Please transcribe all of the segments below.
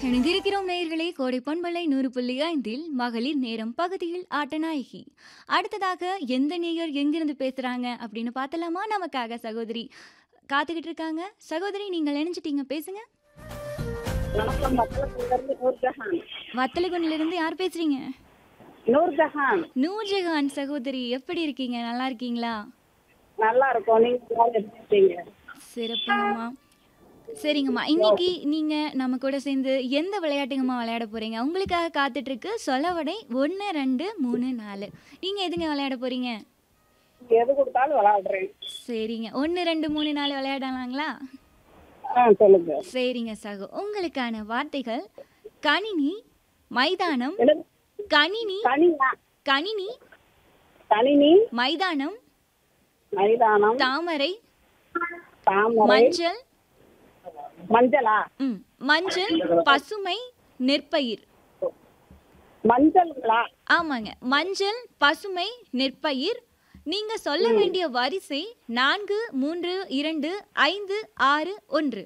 இணைந்திருக்கிறோம் நேயர்களே கோடை பண்பலை நூறு புள்ளி ஐந்தில் மகளிர் நேரம் பகுதியில் ஆட்டநாயகி அடுத்ததாக எந்த நேயர் எங்கிருந்து பேசுறாங்க அப்படின்னு பார்த்தலாமா நமக்காக சகோதரி காத்துக்கிட்டு இருக்காங்க சகோதரி நீங்கள் நினைச்சிட்டீங்க பேசுங்க வணக்கம் மக்களுக்கு நூர்ஜஹான் வத்தலகுண்டில இருந்து யார் பேசுறீங்க நூர்ஜஹான் நூர்ஜஹான் சகோதரி எப்படி இருக்கீங்க நல்லா இருக்கீங்களா நல்லா இருக்கும் நீங்க எல்லாரும் எப்படி இருக்கீங்க சிறப்புங்கம்மா சரிங்கம்மா இன்னைக்கு நீங்க நம்ம கூட சேர்ந்து எந்த விளையாட்டுங்கம்மா விளையாட போறீங்க உங்களுக்காக காத்துட்டு இருக்கு சொலவடை ஒன்று ரெண்டு மூணு நாலு நீங்க எதுங்க விளையாட போறீங்க எது கொடுத்தாலும் விளையாடுறேன் சரிங்க ஒன்று ரெண்டு மூணு நாலு விளையாடலாங்களா ஆ சொல்லுங்க சரிங்க சகோ உங்களுக்கான வார்த்தைகள் கணினி மைதானம் என்னது? கணினி கனியா கணினி கணினி மைதானம் மைதானம் தாமரை தாமரை மஞ்சள் மஞ்சளா ம் மஞ்சள் பசுமை நெற்பயிர் மஞ்சள்களா ஆமாங்க மஞ்சள் பசுமை நெற்பயிர் நீங்க சொல்ல வேண்டிய வரிசை நான்கு மூன்று இரண்டு ஐந்து ஆறு ஒன்று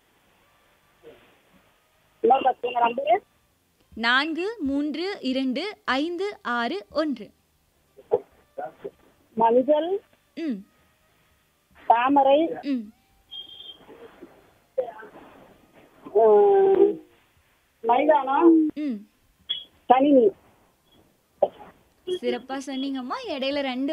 இன்னொரு பசங்க நம்பரு நான்கு மூன்று இரண்டு ஐந்து ஆறு ஒன்று மஞ்சள் ம் தாமரை ம் ஆ, மைதானம் ம் கணினி சிறப்பா சொன்னீங்கம்மா இடையில ரெண்டு